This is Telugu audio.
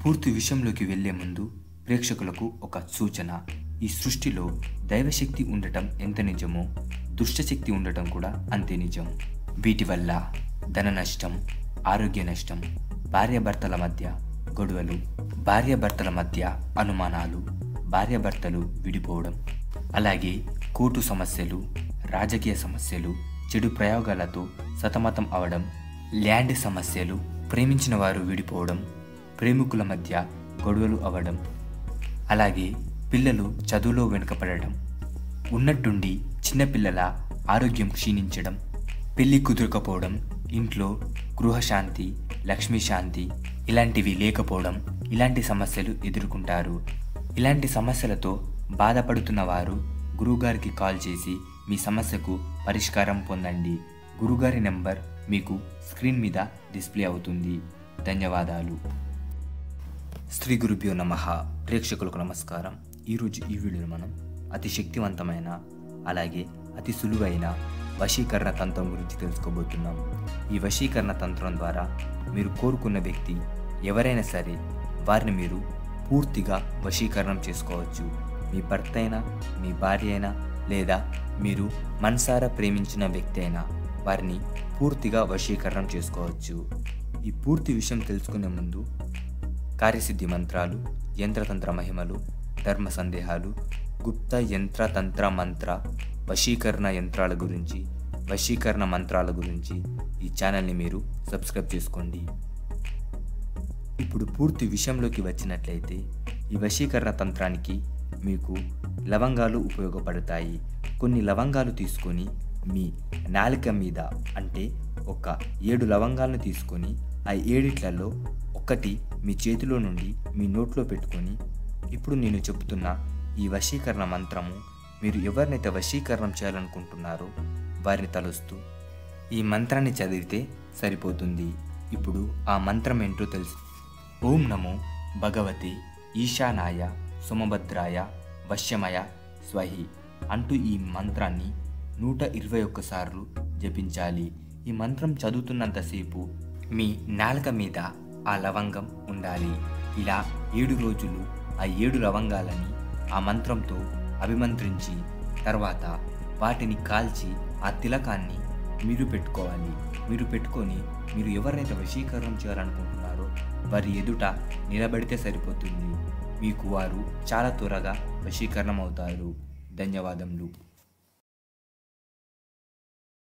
పూర్తి విషయంలోకి వెళ్లే ముందు ప్రేక్షకులకు ఒక సూచన ఈ సృష్టిలో దైవశక్తి ఉండటం ఎంత నిజమో దుష్టశక్తి ఉండటం కూడా అంతే నిజం వీటి వల్ల ధన నష్టం ఆరోగ్య నష్టం భార్యాభర్తల మధ్య గొడవలు భార్యాభర్తల మధ్య అనుమానాలు భార్యాభర్తలు విడిపోవడం అలాగే కోర్టు సమస్యలు రాజకీయ సమస్యలు చెడు ప్రయోగాలతో సతమతం అవడం ల్యాండ్ సమస్యలు ప్రేమించిన వారు విడిపోవడం ప్రేమికుల మధ్య గొడవలు అవ్వడం అలాగే పిల్లలు చదువులో వెనుకపడడం ఉన్నట్టుండి చిన్నపిల్లల ఆరోగ్యం క్షీణించడం పెళ్లి కుదరకపోవడం ఇంట్లో గృహశాంతి లక్ష్మీ శాంతి ఇలాంటివి లేకపోవడం ఇలాంటి సమస్యలు ఎదుర్కొంటారు ఇలాంటి సమస్యలతో బాధపడుతున్న వారు గురువుగారికి కాల్ చేసి మీ సమస్యకు పరిష్కారం పొందండి గురుగారి నెంబర్ మీకు స్క్రీన్ మీద డిస్ప్లే అవుతుంది ధన్యవాదాలు శ్రీ గురుభ్యో నమ ప్రేక్షకులకు నమస్కారం ఈరోజు ఈ వీడియోలో మనం అతి శక్తివంతమైన అలాగే అతి సులువైన వశీకరణ తంత్రం గురించి తెలుసుకోబోతున్నాం ఈ వశీకరణ తంత్రం ద్వారా మీరు కోరుకున్న వ్యక్తి ఎవరైనా సరే వారిని మీరు పూర్తిగా వశీకరణం చేసుకోవచ్చు మీ భర్త అయినా మీ భార్య అయినా లేదా మీరు మనసారా ప్రేమించిన వ్యక్తి అయినా వారిని పూర్తిగా వశీకరణం చేసుకోవచ్చు ఈ పూర్తి విషయం తెలుసుకునే ముందు కార్యసిద్ధి మంత్రాలు యంత్రతంత్ర మహిమలు ధర్మ సందేహాలు గుప్త యంత్ర తంత్ర మంత్ర వశీకరణ యంత్రాల గురించి వశీకరణ మంత్రాల గురించి ఈ ఛానల్ని మీరు సబ్స్క్రైబ్ చేసుకోండి ఇప్పుడు పూర్తి విషయంలోకి వచ్చినట్లయితే ఈ వశీకరణ తంత్రానికి మీకు లవంగాలు ఉపయోగపడతాయి కొన్ని లవంగాలు తీసుకొని మీ నాలిక మీద అంటే ఒక ఏడు లవంగాలను తీసుకొని ఆ ఏడిట్లలో ఒకటి మీ చేతిలో నుండి మీ నోట్లో పెట్టుకొని ఇప్పుడు నేను చెబుతున్న ఈ వశీకరణ మంత్రము మీరు ఎవరినైతే వశీకరణం చేయాలనుకుంటున్నారో వారిని తలుస్తూ ఈ మంత్రాన్ని చదివితే సరిపోతుంది ఇప్పుడు ఆ మంత్రం ఏంటో తెలుసు ఓం నమో భగవతి ఈశానాయ సుమభద్రాయ వశ్యమయ స్వహి అంటూ ఈ మంత్రాన్ని నూట ఇరవై ఒక్కసార్లు జపించాలి ఈ మంత్రం చదువుతున్నంతసేపు మీ నాలుక మీద ఆ లవంగం ఉండాలి ఇలా ఏడు రోజులు ఆ ఏడు లవంగాలని ఆ మంత్రంతో అభిమంత్రించి తర్వాత వాటిని కాల్చి ఆ తిలకాన్ని మీరు పెట్టుకోవాలి మీరు పెట్టుకొని మీరు ఎవరినైతే వశీకరణం చేయాలనుకుంటున్నారో వారి ఎదుట నిలబడితే సరిపోతుంది మీకు వారు చాలా త్వరగా వశీకరణం అవుతారు ధన్యవాదములు